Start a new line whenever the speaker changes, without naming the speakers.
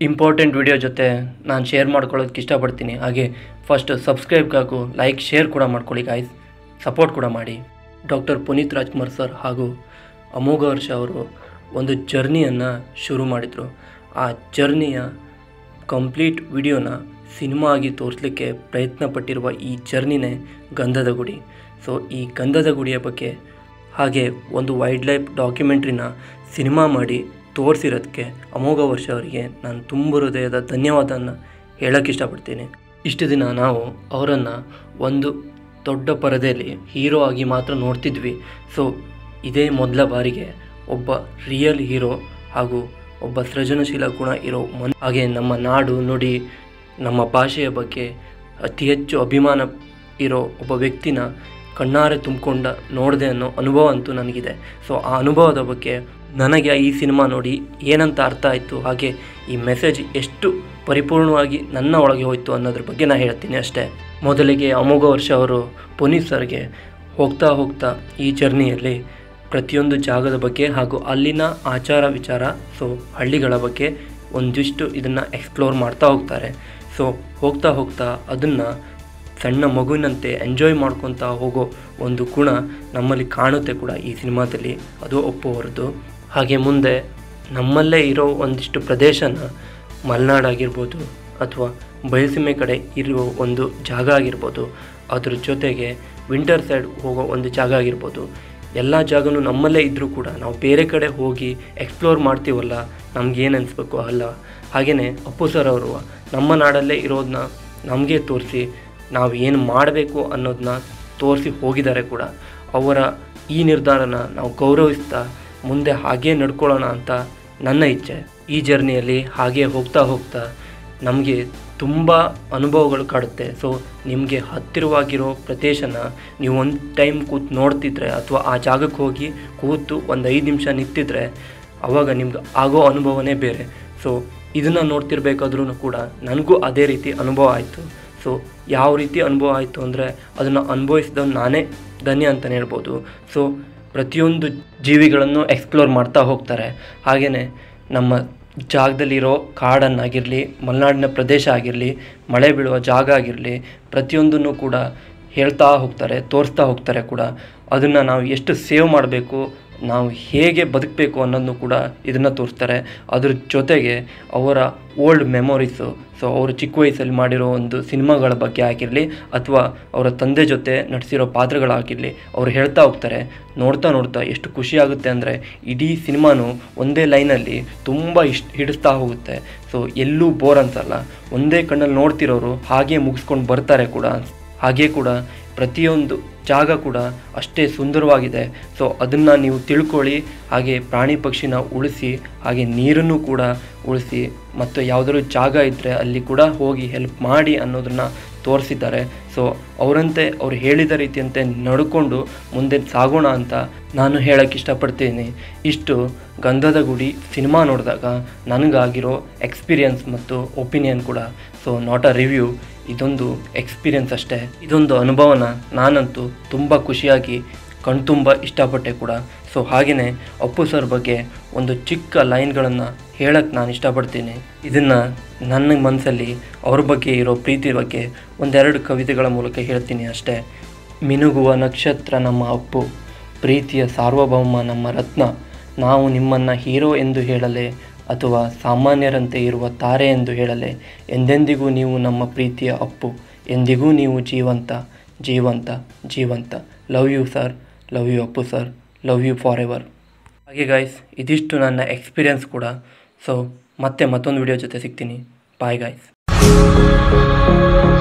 important video ಜೊತೆ ನಾನು share ಮಾಡ್ಕೊಳ್ಳೋದಕ್ಕೆ ಇಷ್ಟಪಡ್ತೀನಿ ಹಾಗೆ ಫಸ್ಟ್ ಸಬ್ಸ್ಕ್ರೈಬ್ಗಾಗು ಲೈಕ್ ಶೇರ್ ಕೂಡ ಮಾಡ್ಕೊಳ್ಳಿ ಗಾಯ್ಸ್ ಸಪೋರ್ಟ್ ಕೂಡ ಮಾಡಿ ಡಾಕ್ಟರ್ ಪುನೀತ್ ರಾಜ್ಕುಮಾರ್ ಸರ್ ಹಾಗೂ ಅಮೋಘ ವರ್ಷ ಅವರು ಒಂದು ಜರ್ನಿಯನ್ನು ಶುರು ಮಾಡಿದರು ಆ ಜರ್ನಿಯ ಕಂಪ್ಲೀಟ್ ವಿಡಿಯೋನ ಸಿನಿಮಾ ಆಗಿ ತೋರಿಸಲಿಕ್ಕೆ ಪ್ರಯತ್ನ ಪಟ್ಟಿರುವ ಈ ಜರ್ನಿನೇ ಗಂಧದ ಗುಡಿ ಸೊ ಈ ಗಂಧದ ಗುಡಿಯ ಬಗ್ಗೆ ಹಾಗೆ ಒಂದು ವೈಲ್ಡ್ ಲೈಫ್ ಡಾಕ್ಯುಮೆಂಟ್ರಿನ ಸಿನಿಮಾ ಮಾಡಿ ತೋರಿಸಿರೋದಕ್ಕೆ ಅಮೋಘ ವರ್ಷ ಅವರಿಗೆ ನಾನು ತುಂಬ ಹೃದಯದ ಧನ್ಯವಾದನ ಹೇಳೋಕ್ಕೆ ಇಷ್ಟಪಡ್ತೀನಿ ಇಷ್ಟು ದಿನ ನಾವು ಅವರನ್ನು ಒಂದು ದೊಡ್ಡ ಪರದೆಯಲ್ಲಿ ಹೀರೋ ಆಗಿ ಮಾತ್ರ ನೋಡ್ತಿದ್ವಿ ಸೊ ಇದೇ ಮೊದಲ ಬಾರಿಗೆ ಒಬ್ಬ ರಿಯಲ್ ಹೀರೋ ಹಾಗೂ ಒಬ್ಬ ಸೃಜನಶೀಲ ಗುಣ ಇರೋ ಮನ್ ಹಾಗೆ ನಮ್ಮ ನಾಡು ನುಡಿ ನಮ್ಮ ಭಾಷೆಯ ಬಗ್ಗೆ ಅತಿ ಹೆಚ್ಚು ಅಭಿಮಾನ ಇರೋ ಒಬ್ಬ ವ್ಯಕ್ತಿನ ಕಣ್ಣಾರೆ ತುಂಬಿಕೊಂಡ ನೋಡಿದೆ ಅನ್ನೋ ಅನುಭವ ಅಂತೂ ನನಗಿದೆ ಸೊ ಆ ಅನುಭವದ ಬಗ್ಗೆ ನನಗೆ ಈ ಸಿನಿಮಾ ನೋಡಿ ಏನಂತ ಅರ್ಥ ಆಯಿತು ಹಾಗೆ ಈ ಮೆಸೇಜ್ ಎಷ್ಟು ಪರಿಪೂರ್ಣವಾಗಿ ನನ್ನ ಒಳಗೆ ಹೋಯಿತು ಅನ್ನೋದ್ರ ಬಗ್ಗೆ ನಾನು ಹೇಳ್ತೀನಿ ಅಷ್ಟೇ ಮೊದಲಿಗೆ ಅಮೋಘ ವರ್ಷ ಅವರು ಪುನೀತ್ ಸರ್ಗೆ ಹೋಗ್ತಾ ಹೋಗ್ತಾ ಈ ಜರ್ನಿಯಲ್ಲಿ ಪ್ರತಿಯೊಂದು ಜಾಗದ ಬಗ್ಗೆ ಹಾಗೂ ಅಲ್ಲಿನ ಆಚಾರ ವಿಚಾರ ಸೊ ಹಳ್ಳಿಗಳ ಬಗ್ಗೆ ಒಂದಿಷ್ಟು ಇದನ್ನು ಎಕ್ಸ್ಪ್ಲೋರ್ ಮಾಡ್ತಾ ಹೋಗ್ತಾರೆ ಸೊ ಹೋಗ್ತಾ ಹೋಗ್ತಾ ಅದನ್ನು ಸಣ್ಣ ಮಗುವಿನಂತೆ ಎಂಜಾಯ್ ಮಾಡ್ಕೊತಾ ಹೋಗೋ ಒಂದು ಗುಣ ನಮ್ಮಲ್ಲಿ ಕಾಣುತ್ತೆ ಕೂಡ ಈ ಸಿನಿಮಾದಲ್ಲಿ ಅದು ಒಪ್ಪುವರದು ಹಾಗೆ ಮುಂದೆ ನಮ್ಮಲ್ಲೇ ಇರೋ ಒಂದಿಷ್ಟು ಪ್ರದೇಶನ ಮಲೆನಾಡಾಗಿರ್ಬೋದು ಅಥವಾ ಬಯಲುಸೀಮೆ ಕಡೆ ಇರುವ ಒಂದು ಜಾಗ ಆಗಿರ್ಬೋದು ಅದ್ರ ಜೊತೆಗೆ ವಿಂಟರ್ ಸೈಡ್ ಹೋಗೋ ಒಂದು ಜಾಗ ಆಗಿರ್ಬೋದು ಎಲ್ಲ ಜಾಗನೂ ನಮ್ಮಲ್ಲೇ ಇದ್ದರೂ ಕೂಡ ನಾವು ಬೇರೆ ಕಡೆ ಹೋಗಿ ಎಕ್ಸ್ಪ್ಲೋರ್ ಮಾಡ್ತೀವಲ್ಲ ನಮಗೇನು ಅನಿಸ್ಬೇಕು ಅಲ್ಲ ಹಾಗೆಯೇ ಅಪ್ಪು ಸರ್ ಅವರು ನಮ್ಮ ನಾಡಲ್ಲೇ ಇರೋದನ್ನ ನಮಗೆ ತೋರಿಸಿ ನಾವು ಏನು ಮಾಡಬೇಕು ಅನ್ನೋದನ್ನ ತೋರಿಸಿ ಹೋಗಿದ್ದಾರೆ ಕೂಡ ಅವರ ಈ ನಿರ್ಧಾರನ ನಾವು ಗೌರವಿಸ್ತಾ ಮುಂದೆ ಹಾಗೇ ನಡ್ಕೊಳ್ಳೋಣ ಅಂತ ನನ್ನ ಇಚ್ಛೆ ಈ ಜರ್ನಿಯಲ್ಲಿ ಹಾಗೆ ಹೋಗ್ತಾ ಹೋಗ್ತಾ ನಮಗೆ ತುಂಬ ಅನುಭವಗಳು ಕಾಡುತ್ತೆ ಸೊ ನಿಮಗೆ ಹತ್ತಿರವಾಗಿರೋ ಪ್ರದೇಶನ ನೀವು ಒಂದು ಟೈಮ್ ಕೂತು ನೋಡ್ತಿದ್ರೆ ಅಥವಾ ಆ ಜಾಗಕ್ಕೆ ಹೋಗಿ ಕೂತು ಒಂದು ಐದು ನಿಮಿಷ ನಿಂತಿದ್ರೆ ಆವಾಗ ನಿಮ್ಗೆ ಆಗೋ ಅನುಭವನೇ ಬೇರೆ ಸೊ ಇದನ್ನು ನೋಡ್ತಿರ್ಬೇಕಾದ್ರೂ ಕೂಡ ನನಗೂ ಅದೇ ರೀತಿ ಅನುಭವ ಆಯಿತು ಸೊ ಯಾವ ರೀತಿ ಅನುಭವ ಆಯಿತು ಅಂದರೆ ಅದನ್ನು ಅನುಭವಿಸಿದವನು ನಾನೇ ಧನ್ಯ ಅಂತಲೇ ಹೇಳ್ಬೋದು ಸೊ ಪ್ರತಿಯೊಂದು ಜೀವಿಗಳನ್ನು ಎಕ್ಸ್ಪ್ಲೋರ್ ಮಾಡ್ತಾ ಹೋಗ್ತಾರೆ ಹಾಗೆಯೇ ನಮ್ಮ ಜಾಗದಲ್ಲಿರೋ ಕಾಡನ್ನಾಗಿರಲಿ ಮಲೆನಾಡಿನ ಪ್ರದೇಶ ಆಗಿರಲಿ ಮಳೆ ಬೀಳುವ ಜಾಗ ಆಗಿರಲಿ ಪ್ರತಿಯೊಂದನ್ನು ಕೂಡ ಹೇಳ್ತಾ ಹೋಗ್ತಾರೆ ತೋರಿಸ್ತಾ ಹೋಗ್ತಾರೆ ಕೂಡ ಅದನ್ನು ನಾವು ಎಷ್ಟು ಸೇವ್ ಮಾಡಬೇಕು ನಾವು ಹೇಗೆ ಬದುಕಬೇಕು ಅನ್ನೋದನ್ನು ಕೂಡ ಇದನ್ನು ತೋರಿಸ್ತಾರೆ ಅದ್ರ ಜೊತೆಗೆ ಅವರ ಓಲ್ಡ್ ಮೆಮೊರೀಸು ಸೊ ಅವರು ಚಿಕ್ಕ ವಯಸ್ಸಲ್ಲಿ ಮಾಡಿರೋ ಒಂದು ಸಿನಿಮಾಗಳ ಬಗ್ಗೆ ಆಗಿರಲಿ ಅಥವಾ ಅವರ ತಂದೆ ಜೊತೆ ನಟಿಸಿರೋ ಪಾತ್ರಗಳಾಗಿರಲಿ ಅವ್ರು ಹೇಳ್ತಾ ಹೋಗ್ತಾರೆ ನೋಡ್ತಾ ನೋಡ್ತಾ ಎಷ್ಟು ಖುಷಿ ಆಗುತ್ತೆ ಅಂದರೆ ಇಡೀ ಸಿನಿಮಾನು ಒಂದೇ ಲೈನಲ್ಲಿ ತುಂಬ ಇಷ್ಟ ಹಿಡಿಸ್ತಾ ಹೋಗುತ್ತೆ ಸೊ ಎಲ್ಲೂ ಬೋರ್ ಅನ್ಸಲ್ಲ ಒಂದೇ ಕಣ್ಣಲ್ಲಿ ನೋಡ್ತಿರೋರು ಹಾಗೆ ಮುಗಿಸ್ಕೊಂಡು ಬರ್ತಾರೆ ಕೂಡ ಹಾಗೆ ಕೂಡ ಪ್ರತಿಯೊಂದು ಜಾಗ ಕೂಡ ಅಷ್ಟೇ ಸುಂದರವಾಗಿದೆ ಸೊ ಅದನ್ನು ನೀವು ತಿಳ್ಕೊಳ್ಳಿ ಹಾಗೆ ಪ್ರಾಣಿ ಪಕ್ಷಿನ ಉಳಿಸಿ ಹಾಗೆ ನೀರನ್ನು ಕೂಡ ಉಳಿಸಿ ಮತ್ತು ಯಾವುದಾದ್ರು ಜಾಗ ಇದ್ದರೆ ಅಲ್ಲಿ ಕೂಡ ಹೋಗಿ ಹೆಲ್ಪ್ ಮಾಡಿ ಅನ್ನೋದನ್ನು ತೋರಿಸಿದ್ದಾರೆ ಸೊ ಅವರಂತೆ ಅವ್ರು ಹೇಳಿದ ರೀತಿಯಂತೆ ನಡ್ಕೊಂಡು ಮುಂದೆ ಸಾಗೋಣ ಅಂತ ನಾನು ಹೇಳೋಕ್ಕೆ ಇಷ್ಟಪಡ್ತೀನಿ ಇಷ್ಟು ಗಂಧದ ಗುಡಿ ಸಿನಿಮಾ ನೋಡಿದಾಗ ನನಗಾಗಿರೋ ಎಕ್ಸ್ಪೀರಿಯನ್ಸ್ ಮತ್ತು ಒಪಿನಿಯನ್ ಕೂಡ ಸೊ ನಾಟ್ ಅ ರಿವ್ಯೂ ಇದೊಂದು ಎಕ್ಸ್ಪೀರಿಯನ್ಸ್ ಅಷ್ಟೇ ಇದೊಂದು ಅನುಭವನ ನಾನಂತೂ ತುಂಬ ಖುಷಿಯಾಗಿ ಕಣ್ತುಂಬ ಇಷ್ಟಪಟ್ಟೆ ಕೂಡ ಸೊ ಹಾಗೆಯೇ ಅಪ್ಪು ಸರ್ ಬಗ್ಗೆ ಒಂದು ಚಿಕ್ಕ ಲೈನ್ಗಳನ್ನು ಹೇಳಕ್ಕೆ ನಾನು ಇಷ್ಟಪಡ್ತೀನಿ ಇದನ್ನು ನನ್ನ ಮನಸ್ಸಲ್ಲಿ ಅವ್ರ ಬಗ್ಗೆ ಇರೋ ಪ್ರೀತಿ ಬಗ್ಗೆ ಒಂದೆರಡು ಕವಿತೆಗಳ ಮೂಲಕ ಹೇಳ್ತೀನಿ ಅಷ್ಟೇ ಮಿನುಗುವ ನಕ್ಷತ್ರ ನಮ್ಮ ಅಪ್ಪು ಪ್ರೀತಿಯ ಸಾರ್ವಭೌಮ ನಮ್ಮ ರತ್ನ ನಾವು ನಿಮ್ಮನ್ನು ಹೀರೋ ಎಂದು ಹೇಳಲೆ ಅಥವಾ ಸಾಮಾನ್ಯರಂತೆ ಇರುವ ತಾರೆ ಎಂದು ಹೇಳಲೆ ಎಂದೆಂದಿಗೂ ನೀವು ನಮ್ಮ ಪ್ರೀತಿಯ ಅಪ್ಪು ಎಂದಿಗೂ ನೀವು ಜೀವಂತ ಜೀವಂತ ಜೀವಂತ love you sir love you Appu sir love you forever ಹಾಗೆ ಗಾಯ್ಸ್ ಇದಿಷ್ಟು ನನ್ನ ಎಕ್ಸ್ಪೀರಿಯನ್ಸ್ ಕೂಡ ಸೊ ಮತ್ತೆ ಮತ್ತೊಂದು ವಿಡಿಯೋ ಜೊತೆ ಸಿಗ್ತೀನಿ ಬಾಯ್ ಗಾಯ್ಸ್